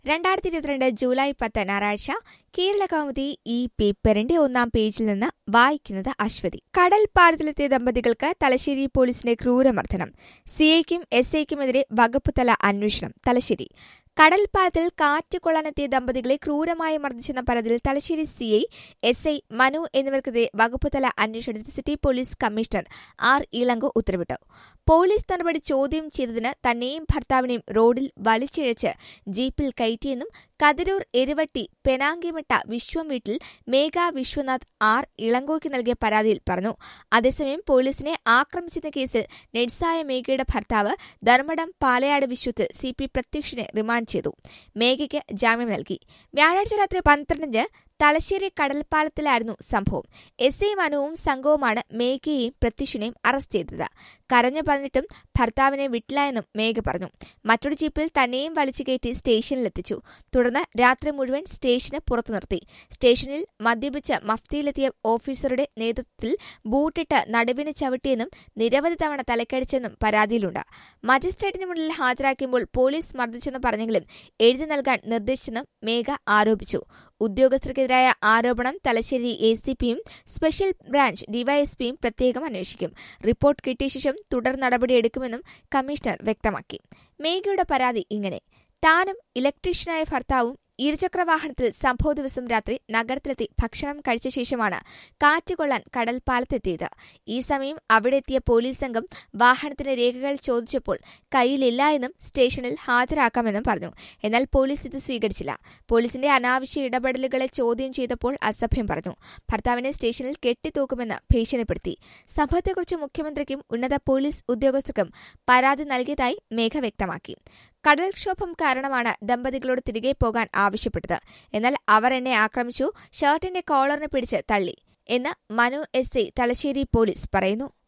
രണ്ടായിരത്തി ഇരുപത്തിരണ്ട് ജൂലൈ പത്ത് ഞായറാഴ്ച കേരള കൗമുദി ഈ പേപ്പറിന്റെ ഒന്നാം പേജിൽ നിന്ന് വായിക്കുന്നത് അശ്വതി കടൽ പാടത്തിലെത്തിയ ദമ്പതികൾക്ക് തലശ്ശേരി പോലീസിന്റെ ക്രൂരമർദ്ദനം സിഐക്കും എസ് ഐക്കുമെതിരെ വകുപ്പ് തല അന്വേഷണം തലശ്ശേരി കടൽപ്പാലത്തിൽ കാറ്റ് കൊള്ളാനെത്തിയ ദമ്പതികളെ ക്രൂരമായി മർദ്ദിച്ചെന്ന പരാതിയിൽ Thalassery CI S I Manu എന്നിവർക്കെതിരെ വകുപ്പുതല അന്വേഷണത്തിന് city police commissioner R Ilango ഉത്തരവിട്ടു പോലീസ് നടപടി ചോദ്യം ചെയ്തതിന് തന്നെയും ഭർത്താവിനെയും റോഡിൽ വലിച്ചിഴച്ച് ജീപ്പിൽ കയറ്റിയെന്നും കതിരൂർ എരുവട്ടി പെനാങ്കിമിട്ട വിശ്വം വീട്ടിൽ മേഘ വിശ്വനാഥ് ആർ ഇളങ്കോയ്ക്ക് നൽകിയ പരാതിയിൽ പറഞ്ഞു അതേസമയം പോലീസിനെ ആക്രമിച്ചെന്ന കേസിൽ നെഡ്സായ മേഘയുടെ ഭർത്താവ് ധർമ്മടം പാലയാട് വിശ്വത്തിൽ സി പി പ്രത്യക്ഷനെ റിമാൻഡ് ചെയ്തു മേഘയ്ക്ക് ജാമ്യം നൽകി വ്യാഴാഴ്ച രാത്രി പന്ത്രണ്ടിന് തലശ്ശേരി കടൽപ്പാലത്തിലായിരുന്നു സംഭവം എസ് ഐ മനുവും സംഘവുമാണ് മേഘയെയും പ്രത്യക്ഷനെയും അറസ്റ്റ് ചെയ്തത് കരഞ്ഞു പറഞ്ഞിട്ടും ഭർത്താവിനെ വിട്ടില്ല മേഘ പറഞ്ഞു മറ്റൊരു ജീപ്പിൽ തന്നെയും വലിച്ചു കയറ്റി സ്റ്റേഷനിലെത്തിച്ചു തുടർന്ന് രാത്രി മുഴുവൻ സ്റ്റേഷന് പുറത്തു നിർത്തി സ്റ്റേഷനിൽ മദ്യപിച്ച് മഫ്തിയിലെത്തിയ ഓഫീസറുടെ നേതൃത്വത്തിൽ ബൂട്ടിട്ട് നടുവിന് ചവിട്ടിയെന്നും നിരവധി തവണ തലക്കടിച്ചെന്നും പരാതിയിലുണ്ട് മജിസ്ട്രേറ്റിന് മുന്നിൽ ഹാജരാക്കുമ്പോൾ പോലീസ് മർദ്ദിച്ചെന്ന് പറഞ്ഞെങ്കിലും എഴുതി നൽകാൻ നിർദ്ദേശിച്ചെന്നും മേഘ ആരോപിച്ചു ഉദ്യോഗസ്ഥർക്കെതിരായ ആരോപണം തലശ്ശേരി എ സി പിയും സ്പെഷ്യൽ ബ്രാഞ്ച് ഡിവൈഎസ്പിയും പ്രത്യേകം അന്വേഷിക്കും റിപ്പോർട്ട് കിട്ടിയ ശേഷം തുടർ നടപടിയെടുക്കുമെന്നും കമ്മീഷണർ വ്യക്തമാക്കി മേഘയുടെ പരാതി ഇങ്ങനെ താനും ഇലക്ട്രീഷ്യനായ ഭർത്താവും ഇരുചക്രവാഹനത്തിൽ സംഭവ ദിവസം രാത്രി നഗരത്തിലെത്തി ഭക്ഷണം കഴിച്ച ശേഷമാണ് കാറ്റ് കൊള്ളാൻ കടൽപ്പാലത്തെത്തിയത് ഈ സമയം അവിടെ എത്തിയ പോലീസ് സംഘം വാഹനത്തിന്റെ രേഖകൾ ചോദിച്ചപ്പോൾ കയ്യിലില്ല എന്നും സ്റ്റേഷനിൽ ഹാജരാക്കാമെന്നും പറഞ്ഞു എന്നാൽ പോലീസ് ഇത് സ്വീകരിച്ചില്ല പോലീസിന്റെ അനാവശ്യ ഇടപെടലുകളെ ചോദ്യം ചെയ്തപ്പോൾ അസഭ്യം പറഞ്ഞു ഭർത്താവിനെ സ്റ്റേഷനിൽ കെട്ടിത്തൂക്കുമെന്ന് ഭീഷണിപ്പെടുത്തി സംഭവത്തെക്കുറിച്ച് മുഖ്യമന്ത്രിക്കും ഉന്നത പോലീസ് ഉദ്യോഗസ്ഥർക്കും പരാതി നൽകിയതായി മേഘ വ്യക്തമാക്കി കടൽക്ഷോഭം കാരണമാണ് ദമ്പതികളോട് തിരികെ പോകാൻ ആവശ്യപ്പെട്ടത് എന്നാൽ അവർ എന്നെ ആക്രമിച്ചു ഷർട്ടിന്റെ കോളറിനെ പിടിച്ച് തള്ളി എന്ന് Manu S I Thalassery police പറയുന്നു